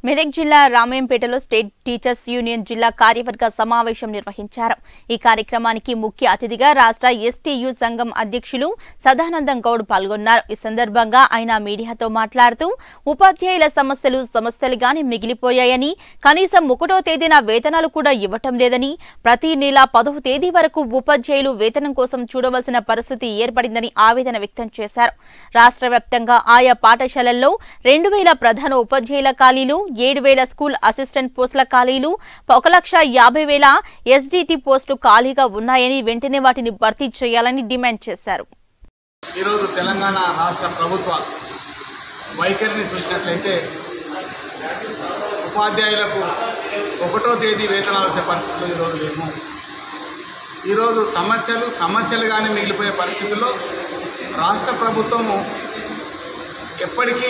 మెదక్ జిల్లా రామయంపేటలో state teachers union జిల్లా కార్యవర్గ సమావేశం నిర్వహించారు ఈ కార్యక్రమానికి ముఖ్య అతిథిగా రాష్ట్ర ఎస్టీయు సంఘం అధ్యక్షులు సదానందం గౌడ్ పాల్గొన్నారు ఈ సందర్భంగా ఆయన మీడియాతో మాట్లాడుతూ ఉపాధ్యాయుల సమస్యలు సమస్యలుగానే మిగిలిపోయాయని కనీసం ఒకటో తేదీన వేతనాలు కూడా ఇవ్వటం లేదని ప్రతి నెల పదవ తేదీ వరకు ఉపాధ్యాయులు వేతనం కోసం చూడవలసిన పరిస్థితి ఏర్పడిందని ఆవేదన వ్యక్తం చేశారు రాష్ట్ర వ్యాప్తంగా ఆయా పాఠశాలల్లో రెండు వేల ప్రధాన ఉపాధ్యాయుల ఖాళీలు ఏడు వేల స్కూల్ అసిస్టెంట్ పోస్టుల ఖాళీలు ఒక లక్ష యాభై వేల ఎస్డిటి పోస్టులు ఖాళీగా ఉన్నాయని వెంటనే వాటిని భర్తీ చేయాలని డిమాండ్ చేశారు ఈరోజు తెలంగాణ రాష్ట్ర ప్రభుత్వ వైఖరిని చూసినట్లయితే ఉపాధ్యాయులకు ఒకటో తేదీ వేతనాలు వచ్చే పరిస్థితులు ఈరోజు లేము ఈరోజు సమస్యలు సమస్యలుగానే మిగిలిపోయే పరిస్థితుల్లో రాష్ట్ర ప్రభుత్వము ఎప్పటికీ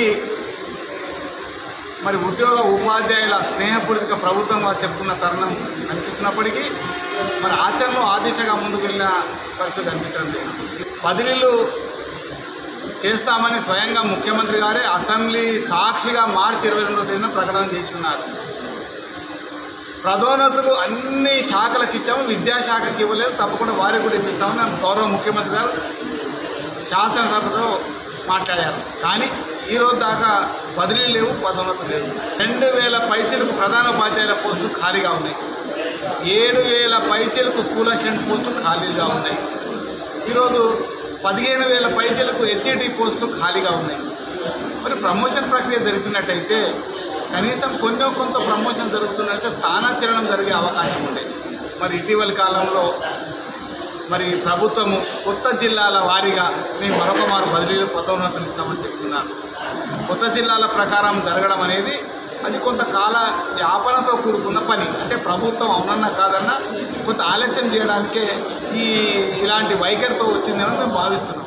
మరి ఉద్యోగ ఉపాధ్యాయుల స్నేహపూరిత ప్రభుత్వంగా చెప్పుకున్న తరుణం అనిపిస్తున్నప్పటికీ మరి ఆచరణలో ఆ దిశగా ముందుకు వెళ్ళిన పరిస్థితి అనిపించడం లేదు బదిలీలు చేస్తామని స్వయంగా ముఖ్యమంత్రి గారే అసెంబ్లీ సాక్షిగా మార్చి ఇరవై రెండో తేదీన ప్రకటన చేస్తున్నారు ప్రధోన్నతులు అన్ని శాఖలకు ఇచ్చాము విద్యాశాఖకి ఇవ్వలేదు తప్పకుండా వారికి కూడా ఇప్పిస్తామని గౌరవ ముఖ్యమంత్రి గారు శాసనసభలో మాట్లాడారు కానీ ఈ రోజు దాకా బదిలీ లేవు పదోన్నతులు లేవు రెండు వేల పైచీలకు ప్రధాన ఉపాధ్యాయుల పోస్టులు ఖాళీగా ఉన్నాయి ఏడు వేల పైచీలకు స్కూల్ అసిస్టెంట్ పోస్టులు ఖాళీగా ఉన్నాయి ఈరోజు పదిహేను వేల పైచీలకు హెచ్ఏటి పోస్టులు ఖాళీగా ఉన్నాయి మరి ప్రమోషన్ ప్రక్రియ జరిపినట్టయితే కనీసం కొంచెం కొంత ప్రమోషన్ జరుగుతున్నట్టే స్థానాచరణం జరిగే అవకాశం ఉండేది మరి ఇటీవలి కాలంలో మరి ప్రభుత్వము కొత్త జిల్లాల వారీగా మేము మరొక మారు బదిలీలు పదోన్నతులు ఇస్తామని చెప్తున్నారు కొత్త జిల్లాల ప్రకారం జరగడం అనేది అది కొంత కాల యాపనతో కూడుకున్న పని అంటే ప్రభుత్వం అవునన్నా కాదన్నా కొంత ఆలస్యం చేయడానికే ఈ ఇలాంటి వైఖరితో వచ్చిందని మేము భావిస్తున్నాం